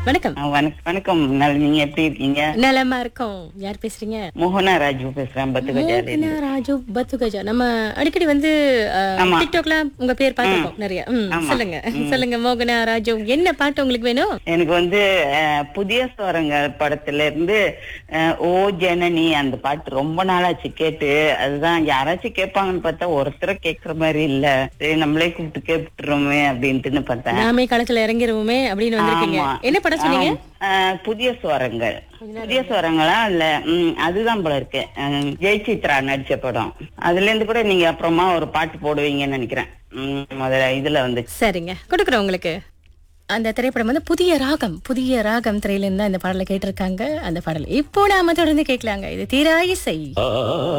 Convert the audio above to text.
வணக்கம் ஆ, வணக்- வணக்கம் நல்- நீங்க எப்படி இருக்கீங்க நலமா இருக்கோம் யார் பேசுறீங்க மோகனா ராஜு பேசுறேன் பத்துக்கஜால மோகனா ராஜு பத்துகஜா நம்ம அடிக்கடி வந்து அஹ், ஆமா. டிக்டாக்ல உங்க பேர் பார்த்திருக்கோம் நிறைய ம், சொல்லுங்க சொல்லுங்க மோகனா ராஜு என்ன பாட்டு உங்களுக்கு வேணும் எனக்கு வந்து அஹ், புதிய ஸ்வரங்கள் படத்துல இருந்து அஹ், ஓ ஜனனி அந்த பாட்டு ரொம்ப நாளாச்சு கேட்டு அதுதான் யாராச்சும் கேட்பாங்கன்னு பார்த்தா ஒருத்தரை கேக்குற மாதிரி இல்ல சரி நம்மளே கூப்பிட்டு கேட்டுருவோமே அப்படின்ட்டுன்னு பார்த்தேன் நாமே களத்துல இறங்கிருவோமே அப்படின்னு வந்திருக்கீங்க ஆமா. என்ன படம் சொன்னீங்க ஆம். அஹ், புதிய ஸ்வரங்கள் புதிய ஸ்வரங்களா இல்ல ம், அதுதான் போல இருக்கு அஹ், ஜெயசித்ரா நடிச்ச படம் அதுல இருந்து கூட நீங்க அப்புறமா ஒரு பாட்டு போடுவீங்கன்னு நினைக்கிறேன் ம், முதல்ல இதுல வந்து சரிங்க கொடுக்குறோம் உங்களுக்கு அந்த திரைப்படம் வந்து புதிய ராகம் புதிய ராகம் திரையில இருந்து தான் இந்த பாடலை கேட்டிருக்காங்க அந்த பாடல் இப்போ நாம தொடர்ந்து கேட்கலாங்க இது தீராயிசை